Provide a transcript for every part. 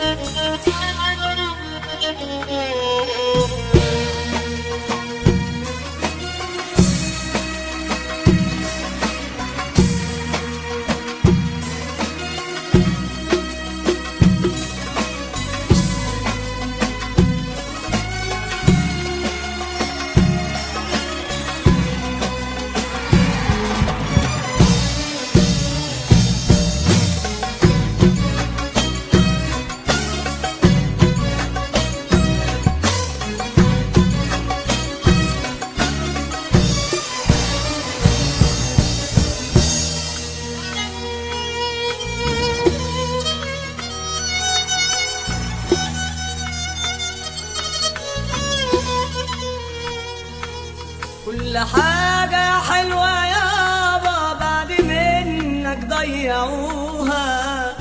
كل حاجة حلوة يابا بعد منك ضيعوها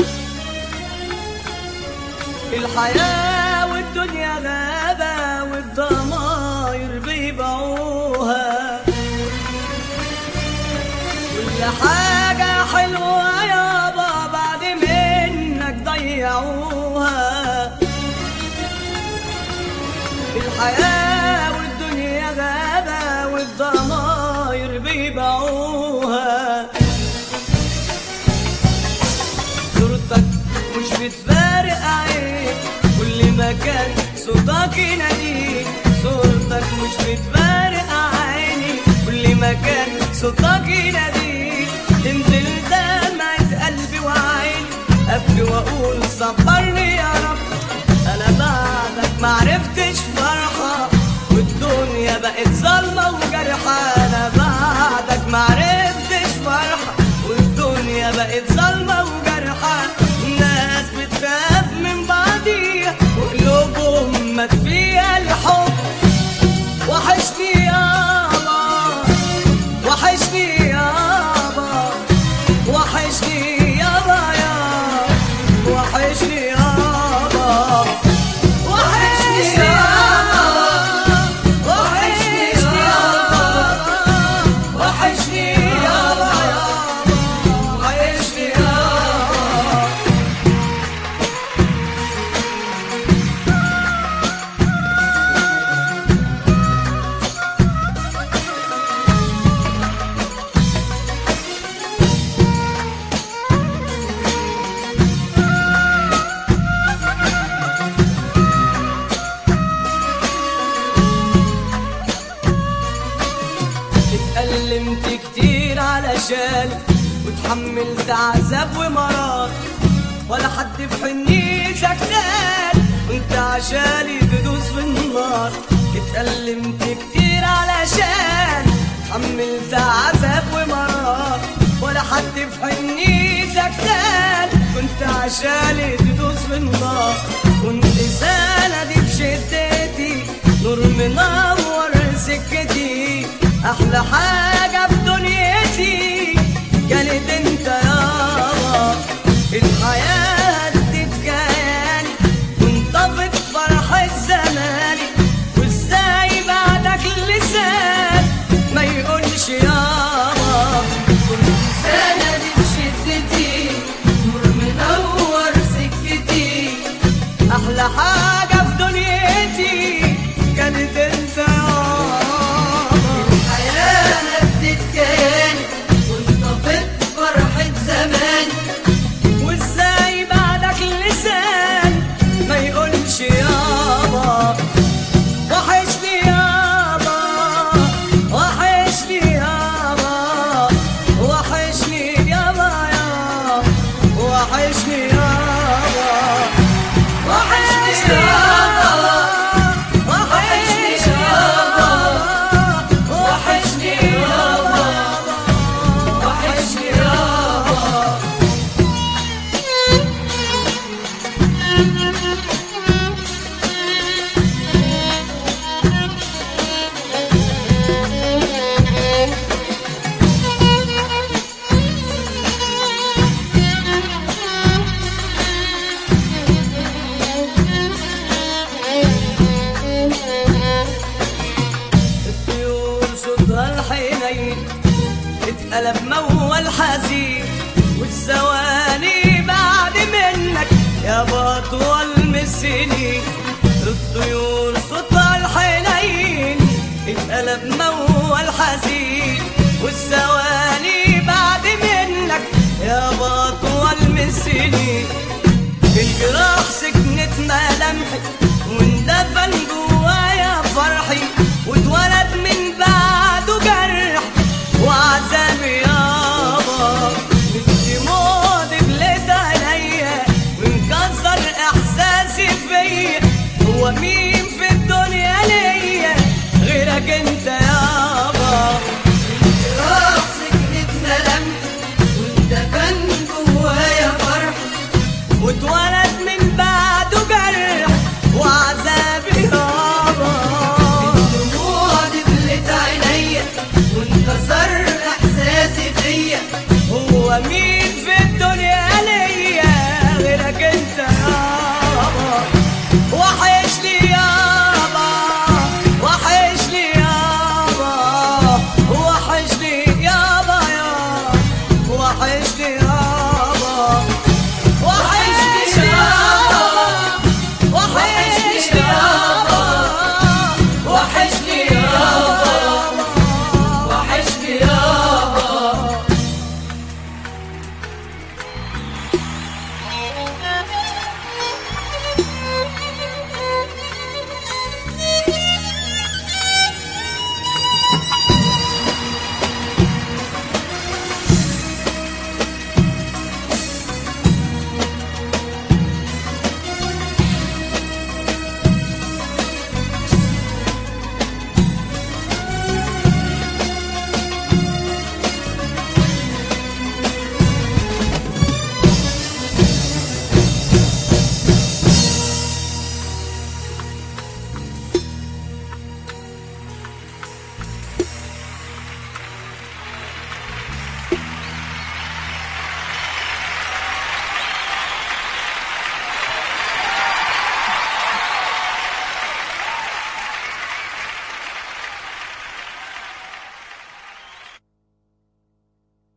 الحياة والدنيا غابة والضماير بيبيعوها كل حاجة حلوة يابا بعد منك ضيعوها الحياة والدنيا غابة والضماير بيبيعوها صورتك مش بتفارق عين كل مكان صوتك يناديك صورتك مش بتفارق عيني كل مكان صوتك يناديك تنزل دمعة قلبي وعيني ابكي واقول صبرني يا رب انا بعدك معرفتش فرحة والدنيا بقت ظلمة وجرحة انا بعدك معرفتش فرحة والدنيا بقت ظلمة وجرحة الناس بتخاف من بعضيها وقلوبهم مات فيها الحب وحشني يابا وحشني يابا وحشني يابا يا وحشني يابا وحشني يابا وحشني يابا وحشني يابا وحشني يابا اتألمت كتير علشان وتحملت عذاب ومرار ولا حد في حنيتك تاني وانت عشاني تدوس في النار اتألمت كتير علشان حملت عذاب ومرار ولا حد في حنيتك تاني كنت عشاني تدوس في النار كنت سندي بشدتي نور منور سكتي احلى حاجة في دنيتي كانت انت يابا الحياة ادت كياني وانطفت فرحة زماني وازاي بعدك لسان ما يقولش يابا كنت سندي بشدتي نور منور سكتي احلى حاجة في دنيتي كانت انت يابا الحياة ندت كياني وانطفت فرحة زماني وازاي بعدك لسان ما يقولش يابا وحشني يابا وحشني يابا وحشني يابا يا وحشني يابا وحشني يابا وحشني يابا وحشني يابا وحشني يابا الطيور صوتها الحنين اتقلب موال حزين والثواني بعد منك يا بطول السنين الطيور صوتها الحنين اتقلب موال حزين والثواني بعد منك يا بطول من السنين الجراح سكنت ملامحي واندفن جوا